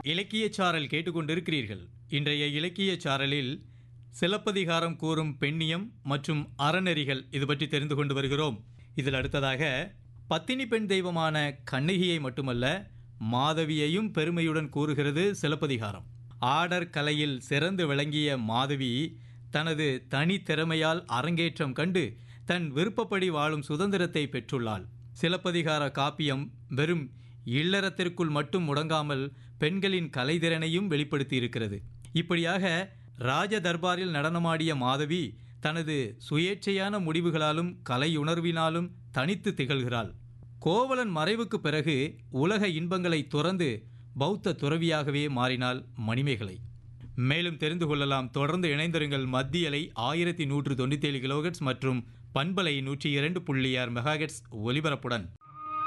இலக்கியச் சாரல் கேட்டுக்கொண்டிருக்கிறீர்கள் இன்றைய இலக்கியச் சாரலில் சிலப்பதிகாரம் கூறும் பெண்ணியம் மற்றும் அறநெறிகள் இது பற்றி தெரிந்து கொண்டு வருகிறோம் இதில் அடுத்ததாக பத்தினி பெண் தெய்வமான கண்ணகியை மட்டுமல்ல மாதவியையும் பெருமையுடன் கூறுகிறது சிலப்பதிகாரம் ஆடர் கலையில் சிறந்து விளங்கிய மாதவி தனது தனி திறமையால் அரங்கேற்றம் கண்டு தன் விருப்பப்படி வாழும் சுதந்திரத்தை பெற்றுள்ளாள் சிலப்பதிகார காப்பியம் வெறும் இல்லறத்திற்குள் மட்டும் முடங்காமல் பெண்களின் கலைத்திறனையும் வெளிப்படுத்தி இருக்கிறது இப்படியாக ராஜ தர்பாரில் நடனமாடிய மாதவி தனது சுயேட்சையான முடிவுகளாலும் கலையுணர்வினாலும் தனித்து திகழ்கிறாள் கோவலன் மறைவுக்கு பிறகு உலக இன்பங்களை துறந்து பௌத்த துறவியாகவே மாறினாள் மணிமேகலை மேலும் தெரிந்து கொள்ளலாம் தொடர்ந்து இணைந்திருங்கள் மத்தியலை ஆயிரத்தி நூற்று தொண்ணூற்றி ஏழு கிலோகட்ஸ் மற்றும் பண்பலை நூற்றி இரண்டு புள்ளி ஆறு மெகாஹெட்ஸ் ஒலிபரப்புடன்